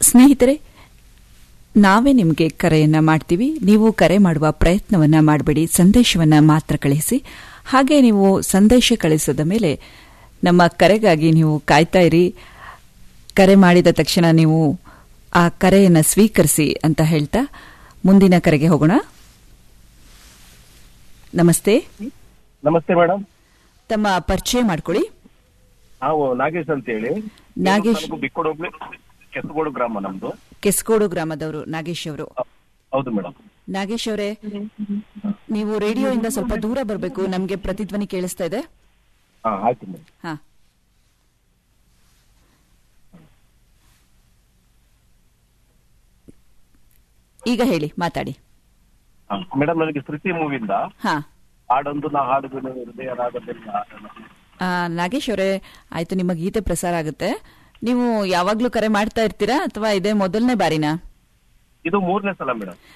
ಸ್ನೇಹಿತರೆ ನಾವೇ ನಿಮಗೆ ಕರೆಯನ್ನ ಮಾಡ್ತೀವಿ ನೀವು ಕರೆ ಮಾಡುವ ಪ್ರಯತ್ನವನ್ನ ಮಾಡಬೇಡಿ ಸಂದೇಶವನ್ನ ಮಾತ್ರ ಕಳಿಸಿ ಹಾಗೆ ನೀವು ಸಂದೇಶ ಕಳಿಸಿದ ಮೇಲೆ ನಮ್ಮ ಕರೆಗಾಗಿ ನೀವು ಕಾಯ್ತಾ ಇರಿ ಕರೆ ಮಾಡಿದ ತಕ್ಷಣ ನೀವು ಆ ಕರೆಯನ್ನು ಸ್ವೀಕರಿಸಿ ಅಂತ ಹೇಳ್ತಾ ಮುಂದಿನ ಕರೆಗೆ ಹೋಗೋಣ ನಮಸ್ತೆ ನಮಸ್ತೆ ಮೇಡಮ್ ತಮ್ಮ ಪರಿಚಯ ಮಾಡ್ಕೊಳ್ಳಿ ನಾವು ನಾಗೇಶ್ ಅಂತ ಹೇಳಿ ನಾಗೇಶ್. ಬಿಕ್ಕೋಡು ಹೋಗ್ಲಿ ಕೆಸಗೋಡು ಗ್ರಾಮ ನಮ್ದು ಕೆಸ್ಕೋಡು ಗ್ರಾಮದವರು ನಾಗೇಶ್ ಅವರು ಹೌದು ಮೇಡಮ್ ನಾಗೇಶ್ ಅವರೇ ನೀವು ರೇಡಿಯೋಯಿಂದ ಸ್ವಲ್ಪ ದೂರ ಬರಬೇಕು ನಮಗೆ ಪ್ರತಿಧ್ವನಿ ಕೇಳಿಸ್ತಾ ಇದೆ ಹಾ ಆಯ್ತು ಮೇಡಮ್ ಹಾ ಈಗ ಹೇಳಿ ಮಾತಾಡಿ ಮೇಡಮ್ ನನಗೆ ಶ್ರುತಿ ಮೂವಿಂದ ಹಾ ಹಾಡೊಂದು ನಾ ಹಾಡುಗಳು ಹೃದಯ ರಾಗದಲ್ಲಿ ಆ, ನಾಗೇಶ್ ಅವರೇ ಆಯ್ತು ನಿಮ್ಮ ಗೀತೆ ಪ್ರಸಾರ ಆಗುತ್ತೆ ನೀವು ಯಾವಾಗ್ಲೂ ಕರೆ ಮಾಡ್ತಾ ಇರ್ತೀರಾ ಅಥವಾ ಇದೇ ಮೊದಲನೇ ಬಾರಿನಾ ಇದು ಮೂರನೇ ಸಲ ಮೇಡಮ್